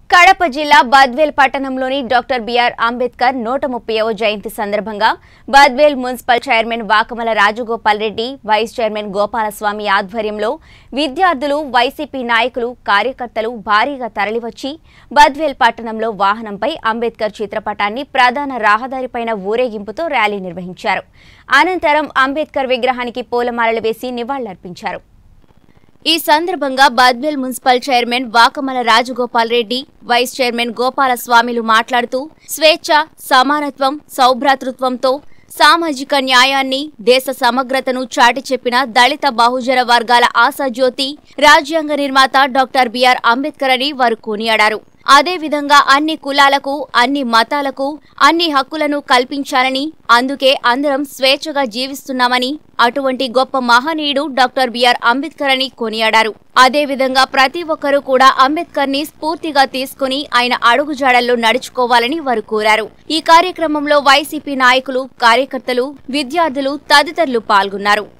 కడప జిల్లా బద్వేల్ పట్టణంలోని doctor BR Ambedkar నూట ముప్పైవ జయంతి సందర్భంగా Badvel municipal chairman Vakamala Rajagopal Reddy vice chairman Gopalaswamy ఆధ్వర్యంలో విద్యార్థులు వైసీపీ నాయకులు కార్యకర్తలు భారీగా తరలివచ్చి బద్వేల్ పట్టణంలో వాహనంపై అంబేద్కర్ చిత్రపటాన్ని ప్రధాన రహదారిపైన ఊరేగింపుతో ర్యాలీ నిర్వహించారు అనంతరం అంబేద్కర్ విగ్రహానికి పూలమాలలు వేసి నివాళులర్పించారు ఈ సందర్భంగా Badvel municipal chairman Vakamala Rajagopal Reddy vice chairman Gopala స్వామిలు మాట్లాడుతూ స్వేచ్ఛ సమానత్వం సౌభ్రాతృత్వంతో సామాజిక న్యాయాన్ని దేశ సమగ్రతను చాటి చెప్పిన దళిత బహుజన వర్గాల ఆశాజ్యోతి రాజ్యాంగ నిర్మాత డాక్టర్ బిఆర్ అంబేద్కర్ అని వారు కొనియాడారు అదేవిధంగా అన్ని కులాలకు అన్ని మతాలకు అన్ని హక్కులను కల్పించాలని అందుకే అందరం స్వేచ్ఛగా జీవిస్తున్నామని అటువంటి గొప్ప మహనీయుడు డాక్టర్ బిఆర్ అంబేద్కర్ అని కొనియాడారు అదేవిధంగా ప్రతి ఒక్కరూ కూడా అంబేద్కర్ ని స్ఫూర్తిగా తీసుకుని ఆయన అడుగుజాడల్లో నడుచుకోవాలని వారు కోరారు ఈ కార్యక్రమంలో వైసీపీ నాయకులు కార్యకర్తలు విద్యార్థులు తదితరులు పాల్గొన్నారు